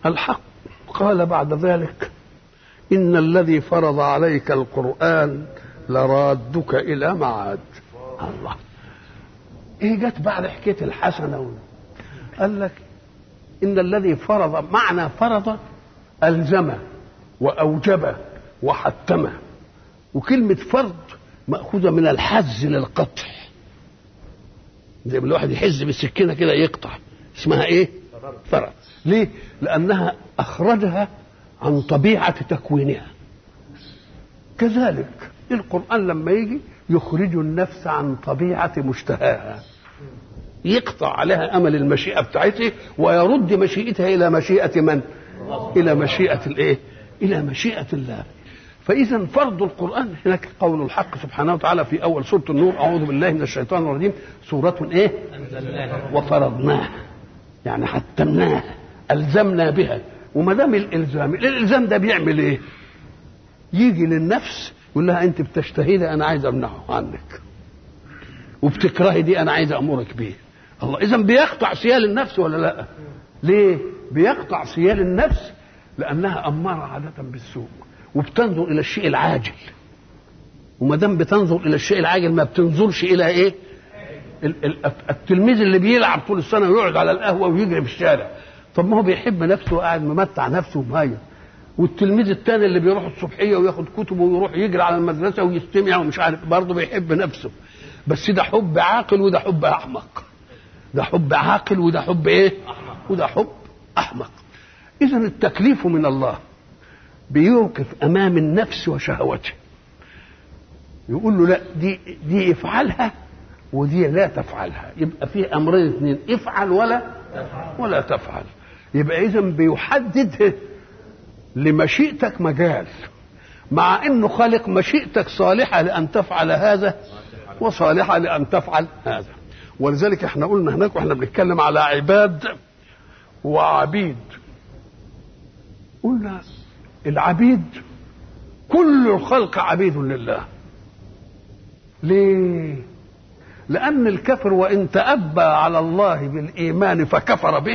الحق قال بعد ذلك إن الذي فرض عليك القرآن لرادك إلى معاد الله إيه جت بعد حكاية الحسنة قال لك إن الذي فرض معنى فرض ألزم وأوجب وحتم وكلمة فرض مأخوذة من الحز للقطع زي ما الواحد يحز بالسكينة كده يقطع اسمها إيه؟ فرض ليه؟ لأنها أخرجها عن طبيعة تكوينها كذلك القرآن لما يجي يخرج النفس عن طبيعة مشتهاها يقطع عليها أمل المشيئة بتاعته ويرد مشيئتها إلى مشيئة من؟ إلى مشيئة الإيه؟ إلى مشيئة الله فإذا فرض القرآن هناك قول الحق سبحانه وتعالى في أول سورة النور أعوذ بالله من الشيطان الرجيم سورة إيه؟ وفرضناها يعني حتمناها ألزمنا بها وما دام الإلزام الإلزام ده بيعمل إيه؟ يجي للنفس يقول لها أنت بتشتهي ده أنا عايز أمنعه عنك وبتكرهي دي أنا عايز أمرك بيه الله إذا بيقطع سيال النفس ولا لا؟ ليه؟ بيقطع سيال النفس لأنها أمارة عادة بالسوء وبتنظر الى الشيء العاجل وما دام بتنظر الى الشيء العاجل ما بتنظرش الى ايه التلميذ اللي بيلعب طول السنه ويقعد على القهوه ويجري في الشارع طب ما هو بيحب نفسه وقاعد ممتع نفسه ومهيأ والتلميذ الثاني اللي بيروح الصبحيه وياخد كتبه ويروح يجري على المدرسه ويستمع ومش عارف برضه بيحب نفسه بس ده حب عاقل وده حب احمق ده حب عاقل وده حب ايه وده حب احمق اذا التكليف من الله بيوقف امام النفس وشهوته يقول له لا دي دي افعلها ودي لا تفعلها يبقى في امرين اثنين افعل ولا ولا تفعل يبقى اذا بيحدد لمشيئتك مجال مع انه خالق مشيئتك صالحه لان تفعل هذا وصالحه لان تفعل هذا ولذلك احنا قلنا هناك واحنا بنتكلم على عباد وعبيد قلنا العبيد كل الخلق عبيد لله ليه لأن الكفر وإن تأبى على الله بالإيمان فكفر به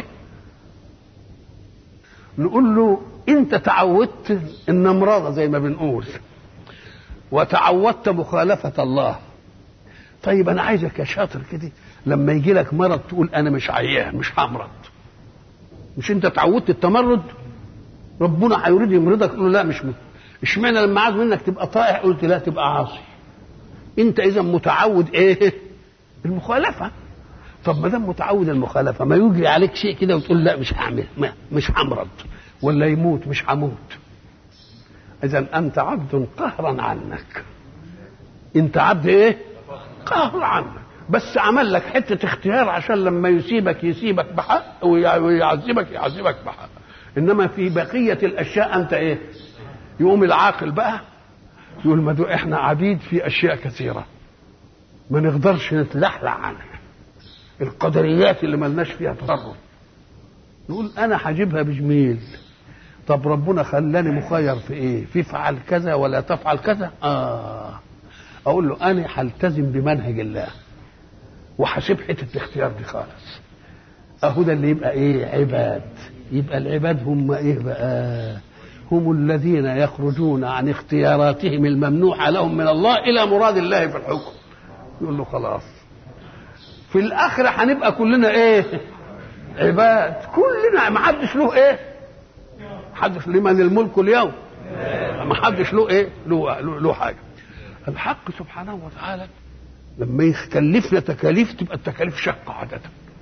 نقول له أنت تعودت النمرضة زي ما بنقول وتعودت مخالفة الله طيب أنا عايزك يا شاطر كده لما يجي لك مرض تقول أنا مش عيان مش همرض مش أنت تعودت التمرد ربنا هيريد يمرضك تقول له لا مش اشمعنى لما عايز منك تبقى طائع قلت لا تبقى عاصي انت اذا متعود ايه المخالفه طب ما دام متعود المخالفه ما يجري عليك شيء كده وتقول لا مش هعمل ما مش همرض ولا يموت مش هموت اذا انت عبد قهرا عنك انت عبد ايه قهر عنك بس عمل لك حته اختيار عشان لما يسيبك يسيبك بحق ويعذبك يعذبك بحق انما في بقيه الاشياء انت ايه يقوم العاقل بقى يقول ما دو احنا عبيد في اشياء كثيره ما نقدرش نتلحلح عنها القدريات اللي ملناش فيها تصرف نقول انا هجيبها بجميل طب ربنا خلاني مخير في ايه في افعل كذا ولا تفعل كذا اه اقول له انا هلتزم بمنهج الله وهسيب حته الاختيار دي خالص اهو ده اللي يبقى ايه عباد يبقى العباد هم ايه بقى هم الذين يخرجون عن اختياراتهم الممنوحة لهم من الله إلى مراد الله في الحكم يقول له خلاص في الآخرة هنبقى كلنا إيه عباد كلنا ما حدش له إيه حدش لمن الملك اليوم ما حدش له إيه له, له, له حاجة الحق سبحانه وتعالى لما يكلفنا تكاليف تبقى التكاليف شقة عادة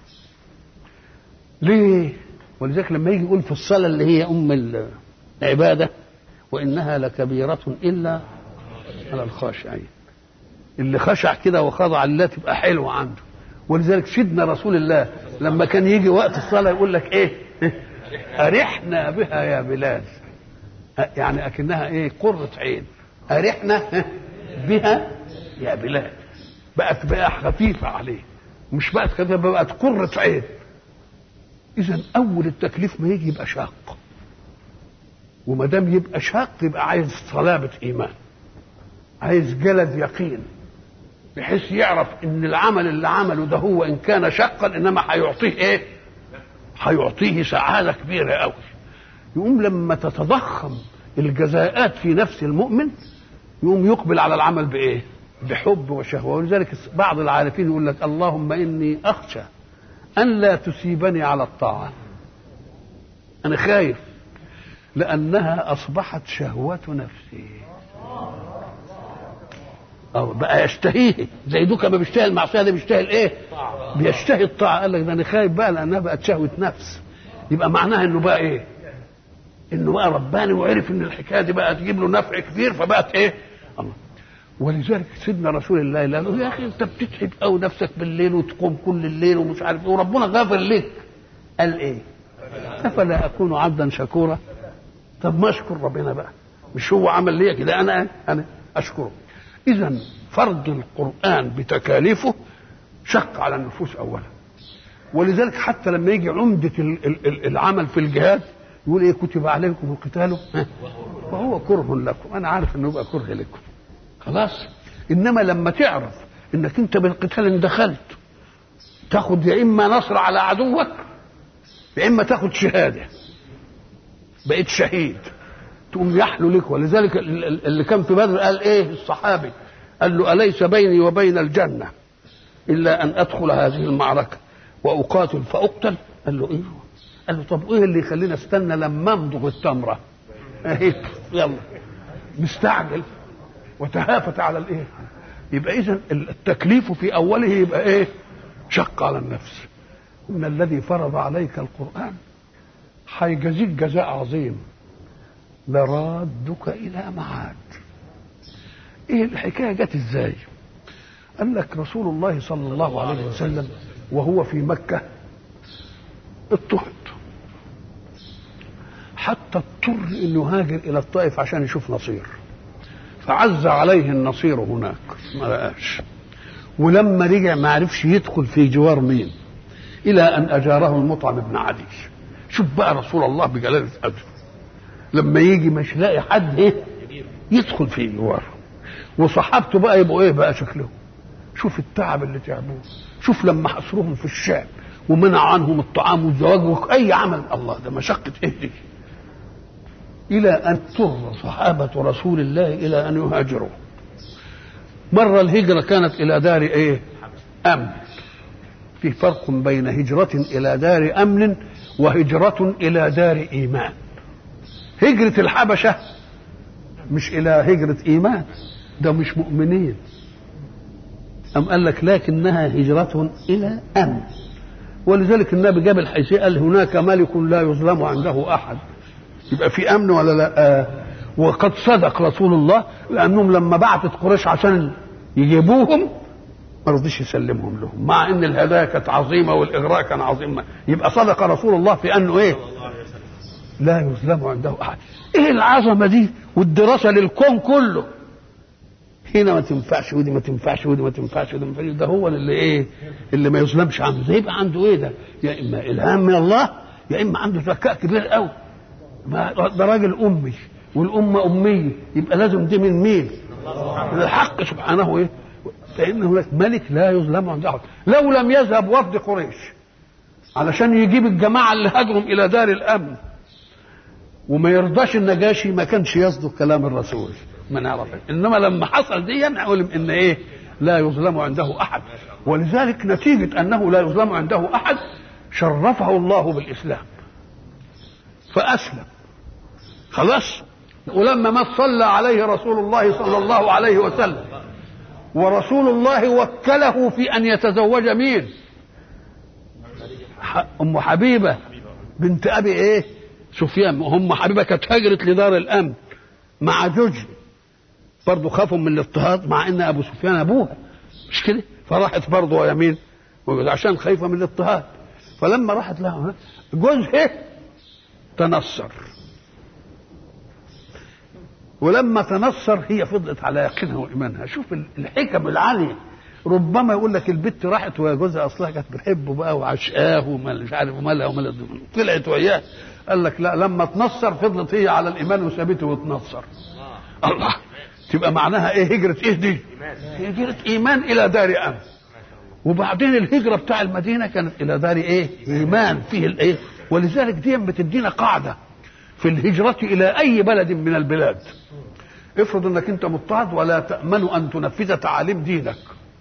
ليه ولذلك لما يجي يقول في الصلاة اللي هي أم العبادة وإنها لكبيرة إلا على الخاشعين اللي خشع كده وخضع لله تبقى حلوة عنده ولذلك سيدنا رسول الله لما كان يجي وقت الصلاة يقول لك إيه أرحنا بها يا بلال يعني أكنها إيه قرة عين أرحنا بها يا بلال بقت بقى خفيفة عليه مش بقت خفيفة بقت قرة عين إذا أول التكليف ما يجي يبقى شاق وما دام يبقى شاق يبقى عايز صلابة إيمان عايز جلد يقين بحيث يعرف ان العمل اللي عمله ده هو ان كان شقا انما هيعطيه ايه؟ هيعطيه سعاده كبيره قوي يقوم لما تتضخم الجزاءات في نفس المؤمن يقوم يقبل على العمل بايه بحب وشهوه ولذلك بعض العارفين يقول لك اللهم اني اخشى ان لا تسيبني على الطاعه انا خايف لانها اصبحت شهوه نفسي أو بقى يشتهيه زي دوكا ما بيشتهي المعصيه ده بيشتهي الايه؟ بيشتهي الطاعه قال لك ده انا خايف بقى لانها بقت شهوه نفس يبقى معناها انه بقى ايه؟ انه بقى رباني وعرف ان الحكايه دي بقى تجيب له نفع كبير فبقت ايه؟ الله ولذلك سيدنا رسول الله قال له يا اخي انت بتتعب قوي نفسك بالليل وتقوم كل الليل ومش عارف ايه وربنا غافر لك قال ايه؟ افلا اكون عبدا شكورا؟ طب ما اشكر ربنا بقى مش هو عمل ليا كده انا انا اشكره اذا فرض القران بتكاليفه شق على النفوس اولا ولذلك حتى لما يجي عمده العمل في الجهاد يقول ايه كتب عليكم القتال وهو كره لكم انا عارف انه يبقى كره لكم خلاص انما لما تعرف انك انت بالقتال ان دخلت تاخد يا اما نصر على عدوك يا اما تاخد شهاده بقيت شهيد تقوم يحلو لك ولذلك اللي كان في بدر قال ايه الصحابي قال له اليس بيني وبين الجنه الا ان ادخل هذه المعركه واقاتل فاقتل قال له ايه قال له طب ايه اللي يخلينا استنى لما امضغ التمره ايه يلا مستعجل وتهافت على الايه يبقى اذا التكليف في اوله يبقى ايه شق على النفس ان الذي فرض عليك القران هيجازيك جزاء عظيم لرادك الى معاد ايه الحكايه جت ازاي قال لك رسول الله صلى الله عليه وسلم وهو في مكه اضطهد حتى اضطر انه يهاجر الى الطائف عشان يشوف نصير فعز عليه النصير هناك ما لقاش ولما رجع ما عرفش يدخل في جوار مين الى ان اجاره المطعم بن عدي شوف بقى رسول الله بجلاله قدره لما يجي مش لاقي حد ايه يدخل في جواره وصحابته بقى يبقوا ايه بقى شكلهم شوف التعب اللي تعبوه شوف لما حصروهم في الشام ومنع عنهم الطعام والزواج واي عمل الله ده مشقه ايه دي الى ان اضطر صحابه رسول الله الى ان يهاجروا مره الهجره كانت الى دار ايه امن في فرق بين هجره الى دار امن وهجره الى دار ايمان هجره الحبشه مش الى هجره ايمان ده مش مؤمنين أم قال لك لكنها هجرة إلى أمن ولذلك النبي جاب الحيثية قال هناك ملك لا يظلم عنده أحد يبقى في أمن ولا لا آه وقد صدق رسول الله لأنهم لما بعتت قريش عشان يجيبوهم ما رضيش يسلمهم لهم مع ان الهدايا كانت عظيمه والاغراء كان عظيم يبقى صدق رسول الله في انه ايه لا يظلم عنده احد ايه العظمه دي والدراسه للكون كله هنا ما تنفعش ودي ما تنفعش ودي ما تنفعش ودي ما تنفعش ده هو اللي ايه اللي ما يظلمش عنده ده يبقى عنده ايه ده يا اما الهام من الله يا اما عنده ذكاء كبير قوي ده راجل امي والامه اميه يبقى لازم دي من مين من الحق سبحانه ايه فان هناك ملك لا يظلم عنده احد لو لم يذهب وفد قريش علشان يجيب الجماعه اللي هاجروا الى دار الامن وما يرضاش النجاشي ما كانش يصدق كلام الرسول ما نعرف انما لما حصل دي نعلم ان ايه لا يظلم عنده احد ولذلك نتيجه انه لا يظلم عنده احد شرفه الله بالاسلام فاسلم خلاص ولما ما صلى عليه رسول الله صلى الله عليه وسلم ورسول الله وكله في ان يتزوج مين ام حبيبه بنت ابي ايه سفيان ام حبيبه كانت هجرت لدار الامن مع زوجها برضه خافوا من الاضطهاد مع ان ابو سفيان ابوها مش كده فراحت برضه يمين عشان خايفه من الاضطهاد فلما راحت لها جوزها تنصر ولما تنصر هي فضلت على يقينها وايمانها شوف الحكم العاليه ربما يقول لك البت راحت ويا جوزها اصلها كانت بتحبه بقى وعشقاه ومش عارف ومالها ومالها طلعت وياه قال لك لا لما تنصر فضلت هي على الايمان وسابته وتنصر الله تبقى معناها ايه هجرة ايه دي هجرة ايمان الى دار امن وبعدين الهجرة بتاع المدينة كانت الى دار ايه ايمان فيه الايه ولذلك دي بتدينا قاعدة في الهجرة إلى أي بلد من البلاد افرض انك انت مضطهد ولا تأمن ان تنفذ تعاليم دينك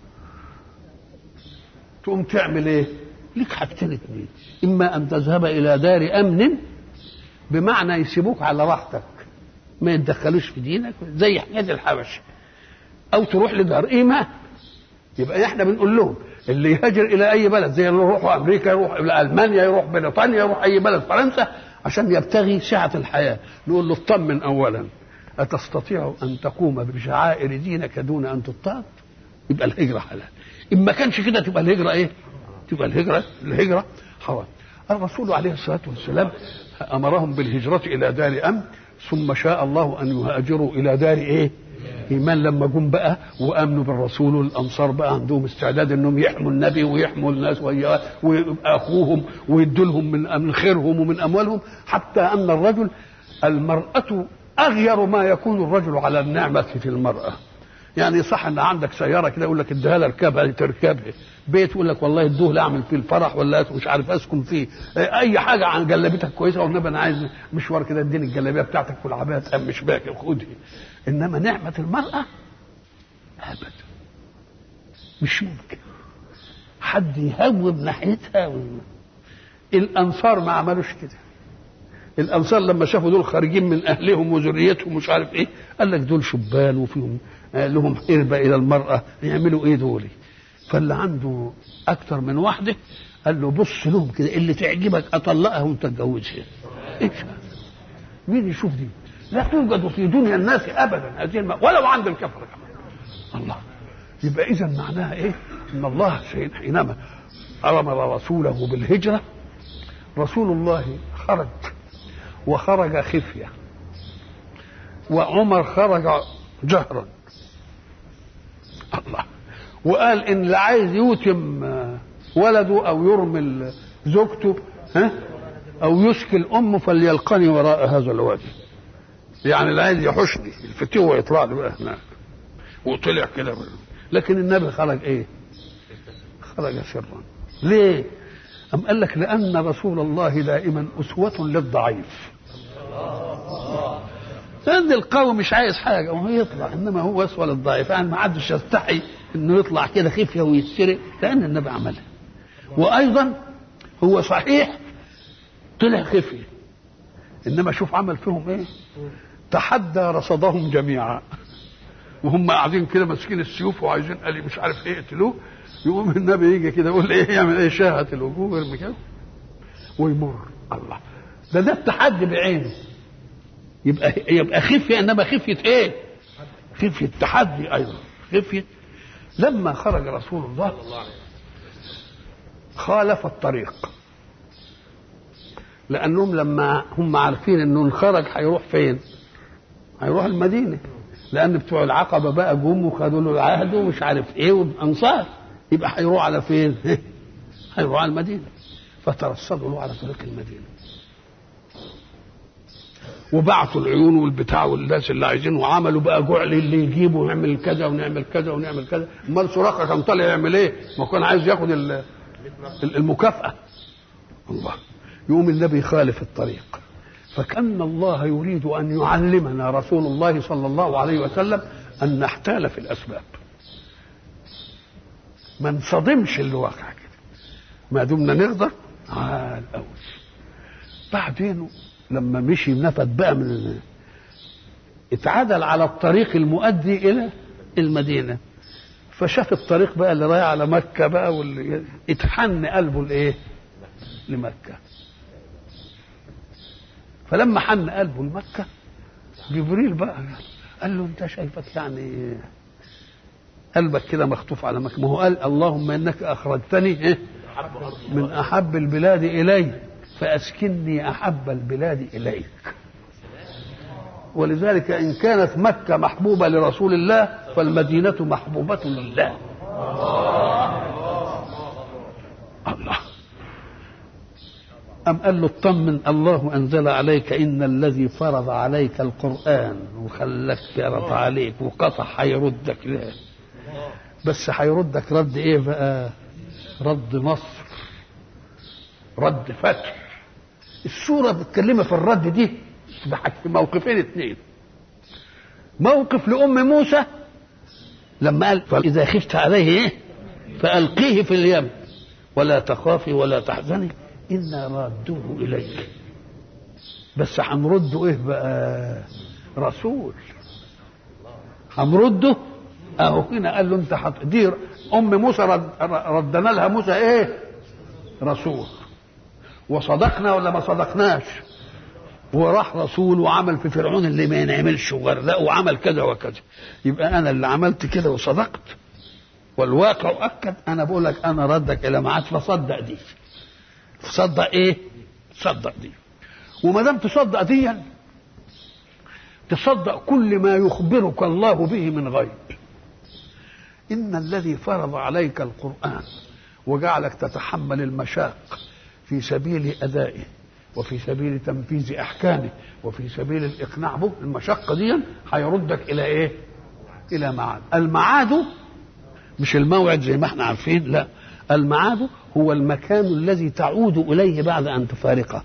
تقوم تعمل ايه لك حاجتين اتنين اما ان تذهب الى دار امن بمعنى يسيبوك على راحتك ما يتدخلوش في دينك زي حكايه الحبش او تروح لدار ايمان يبقى احنا بنقول لهم اللي يهاجر الى اي بلد زي اللي يروحوا امريكا يروح الى المانيا يروح بريطانيا يروح اي بلد فرنسا عشان يبتغي سعه الحياه نقول له اطمن اولا أتستطيع أن تقوم بشعائر دينك دون أن تضطهد؟ يبقى الهجرة حلال. إن ما كانش كده تبقى الهجرة إيه؟ تبقى الهجرة الهجرة حرام. الرسول عليه الصلاة والسلام أمرهم بالهجرة إلى دار أمن ثم شاء الله أن يهاجروا إلى دار إيه؟ إيمان لما جم بقى وآمنوا بالرسول والأنصار بقى عندهم استعداد إنهم يحموا النبي ويحموا الناس ويبقى أخوهم ويدوا لهم من من خيرهم ومن أموالهم حتى أن الرجل المرأة اغير ما يكون الرجل على النعمه في المراه يعني صح ان عندك سياره كده يقول لك اديها لها اركبها تركبها بيت يقول لك والله ادوه لا اعمل فيه الفرح ولا مش عارف اسكن فيه اي حاجه عن جلابيتك كويسه والنبي انا عايز مشوار كده اديني الجلابيه بتاعتك والعبايه تقمش باكي خدها انما نعمه المراه ابدا مش ممكن حد يهوب ناحيتها الانصار ما عملوش كده الانصار لما شافوا دول خارجين من اهلهم وذريتهم مش عارف ايه قال لك دول شبان وفيهم لهم قربة الى المرأة يعملوا ايه دول فاللي عنده اكتر من واحدة قال له بص لهم كده اللي تعجبك اطلقها وانت تتجوزها ايش مين يشوف دي لا توجد في دنيا الناس ابدا هذه الم... ولو عند الكفره كمان الله يبقى اذا معناها ايه ان الله حينما امر رسوله بالهجره رسول الله خرج وخرج خفية وعمر خرج جهرا الله وقال ان اللي عايز يوتم ولده او يرمل زوجته ها او يشكل امه فليلقني وراء هذا الوادي يعني اللي عايز يحشني الفتوه يطلع له بقى هناك وطلع كده لكن النبي خرج ايه خرج سرا ليه أم قال لك لأن رسول الله دائما أسوة للضعيف لأن القوي مش عايز حاجة وهو يطلع إنما هو أسوة للضعيف يعني ما حدش يستحي إنه يطلع كده خفية ويتسرق لأن النبي عملها وأيضا هو صحيح طلع خفية إنما شوف عمل فيهم إيه تحدى رصدهم جميعا وهم قاعدين كده ماسكين السيوف وعايزين قال مش عارف ايه يقتلوه يقوم النبي يجي كده يقول ايه يعمل ايه شاهة الوجوه ويرمي كده ويمر الله ده ده التحدي بعينه يبقى يبقى خفيه انما خفيه ايه؟ خفيه تحدي ايضا خفيه لما خرج رسول الله خالف الطريق لانهم لما هم عارفين انه خرج هيروح فين؟ هيروح المدينه لان بتوع العقبه بقى جم وخدوا له العهد ومش عارف ايه وانصار يبقى هيروح على فين؟ هيروح على المدينه فترصدوا له على طريق المدينه وبعثوا العيون والبتاع والناس اللي عايزين وعملوا بقى جعل اللي يجيبه ونعمل كذا ونعمل كذا ونعمل كذا امال سراقه كان طالع يعمل ايه؟ ما كان عايز ياخد المكافاه الله يقوم النبي يخالف الطريق فكأن الله يريد أن يعلمنا رسول الله صلى الله عليه وسلم أن نحتال في الأسباب ما نصدمش اللي واقع كده ما دمنا نقدر عال قوي بعدين لما مشي نفد بقى من اتعدل على الطريق المؤدي الى المدينه فشاف الطريق بقى اللي رايح على مكه بقى واللي اتحن قلبه لايه؟ لمكه فلما حن قلبه لمكه جبريل بقى قال له انت شايفك يعني قلبك كده مخطوف على مكه ما هو قال اللهم انك اخرجتني إيه؟ من احب البلاد الي فاسكني احب البلاد اليك ولذلك ان كانت مكه محبوبه لرسول الله فالمدينه محبوبه لله الله أم قال له اطمن الله أنزل عليك إن الذي فرض عليك القرآن وخلك يرد عليك وقطع هيردك له بس هيردك رد إيه بقى؟ رد نصر رد فتح السورة بتكلمها في الرد دي في حاج- في موقفين اثنين موقف لأم موسى لما قال فإذا خفت عليه إيه؟ فألقيه في اليم ولا تخافي ولا تحزني إنا رادوه إليك بس هنرده إيه بقى رسول هنرده أهو هنا قال له أنت حط دي أم موسى رد ردنا لها موسى إيه رسول وصدقنا ولا ما صدقناش وراح رسول وعمل في فرعون اللي ما ينعملش وغرق وعمل كذا وكذا يبقى انا اللي عملت كده وصدقت والواقع اكد انا بقول لك انا ردك الى معاد فصدق دي تصدق ايه تصدق دي وما دام تصدق دي تصدق كل ما يخبرك الله به من غيب ان الذي فرض عليك القران وجعلك تتحمل المشاق في سبيل ادائه وفي سبيل تنفيذ احكامه وفي سبيل الاقناع به المشقه دي هيردك الى ايه الى معاد المعاد مش الموعد زي ما احنا عارفين لا المعاد هو المكان الذي تعود اليه بعد ان تفارقه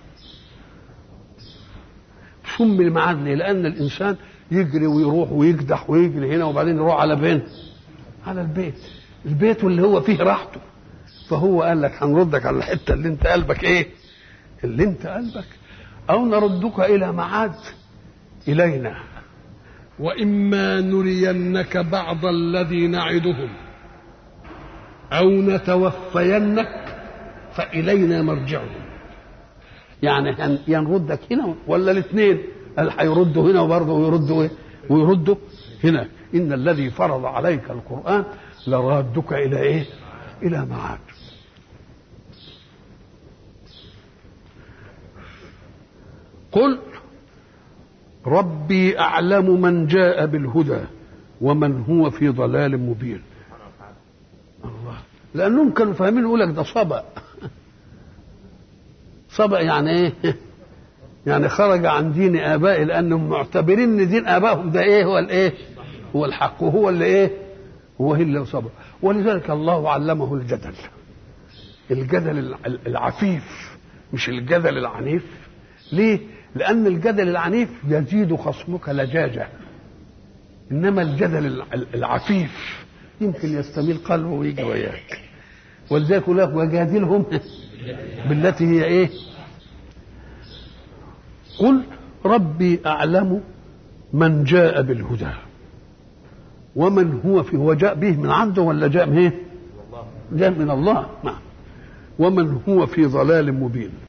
سمي المعاد ليه لان الانسان يجري ويروح ويكدح ويجري هنا وبعدين يروح على فين على البيت البيت اللي هو فيه راحته فهو قال لك هنردك على الحته اللي انت قلبك ايه اللي انت قلبك او نردك الى معاد الينا وإما نرينك بعض الذي نعدهم أو نتوفينك فإلينا مرجعهم يعني هن- ينردك هنا ولا الاثنين قال هيردوا هنا وبرضه ويردوا ايه ويردوا هنا ان الذي فرض عليك القران لرادك الى ايه الى معاد قل ربي اعلم من جاء بالهدى ومن هو في ضلال مبين الله لانهم كانوا فاهمين يقول لك ده صبأ صبأ يعني ايه يعني خرج عن دين ابائه لانهم معتبرين ان دين ابائهم ده ايه هو الايه هو الحق وهو اللي ايه هو اللي صبر ولذلك الله علمه الجدل الجدل الع- العفيف مش الجدل العنيف ليه لان الجدل العنيف يزيد خصمك لجاجه انما الجدل الع- العفيف يمكن يستميل قلبه ويجي وياك ولذلك يقول لك وجادلهم بالتي هي ايه قل ربي اعلم من جاء بالهدى ومن هو في هو جاء به من عنده ولا جاء من ايه جاء من الله نعم ومن هو في ضلال مبين